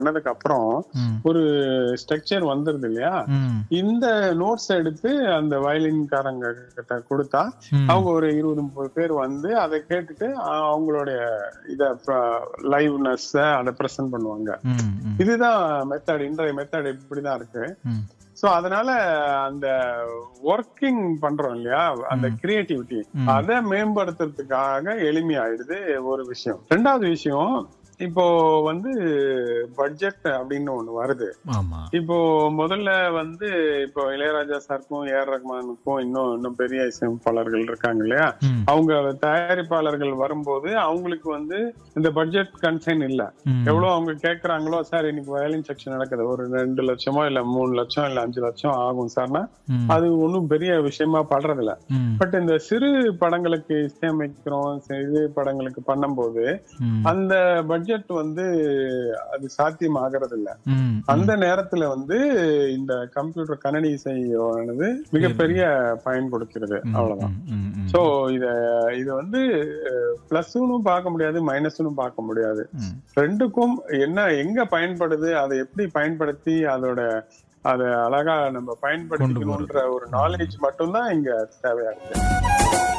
பண்ணதுக்கு அப்புறம் ம், ஒரு ஸ்ட்ரக்சர் வந்துருது இல்லையா ம், இந்த நோட்ஸ் எடுத்து அந்த வயலின்காரங்க கிட்ட கொடுத்தா ம். அவங்க ஒரு இருபது முப்பது பேர் வந்து அதை கேட்டுட்டு அஹ், அவங்களுடைய இத லைவ்னஸ் அதை பிரசன்ட் பண்ணுவாங்க ம், ம், இதுதான் மெத்தட் இன்றைய மெத்தட் இப்படிதான் இருக்கு ம். சோ அதனால அந்த ஒர்க்கிங் பண்றோம் இல்லையா அந்த கிரியேட்டிவிட்டி ம். அதை மேம்படுத்துறதுக்காக எளிமையாயிடுது ஒரு விஷயம் ரெண்டாவது விஷயம் இப்போ வந்து பட்ஜெட் அப்படின்னு ஒண்ணு வருது ஆமா இப்போ முதல்ல வந்து இப்போ இளையராஜா சாருக்கும் ஏஆர் ரஹ்மானுக்கும் இன்னும் இன்னும் பெரிய இசையமைப்பாளர்கள் இருக்காங்க இல்லையா ம், அவங்க தயாரிப்பாளர்கள் வரும்போது அவங்களுக்கு வந்து இந்த பட்ஜெட் கன்சைன் இல்ல ம். எவ்வளவு அவங்க கேக்குறாங்களோ சார் இன்னைக்கு வயலின் செக்ஷன் நடக்குது ஒரு ரெண்டு லட்சமோ இல்ல மூணு லட்சம் இல்ல அஞ்சு லட்சம் ஆகும் சார்னா ம், அது ஒண்ணும் பெரிய விஷயமா படுறது இல்ல ம், பட் இந்த சிறு படங்களுக்கு இசையமைக்கிறோம் சிறு படங்களுக்கு பண்ணும்போது ம், அந்த பட்ஜெட் வந்து அது சாத்தியமாகறது இல்ல ம், அந்த நேரத்துல வந்து இந்த கம்ப்யூட்டர் கணனி இசையானது மிகப்பெரிய பயன் கொடுக்கிறது ம், அவ்வளவுதான் ம், ம், ம். சோ இத இது வந்து பிளஸ்னு பார்க்க முடியாது மைனஸ்னு பார்க்க முடியாது ம். ரெண்டுக்கும் என்ன எங்க பயன்படுது அதை எப்படி பயன்படுத்தி அதோட அத அழகா நம்ம பயன்படுத்திக்கணும்ன்ற ஒரு நாலேஜ் மட்டும்தான் இங்க தேவையா இருக்கு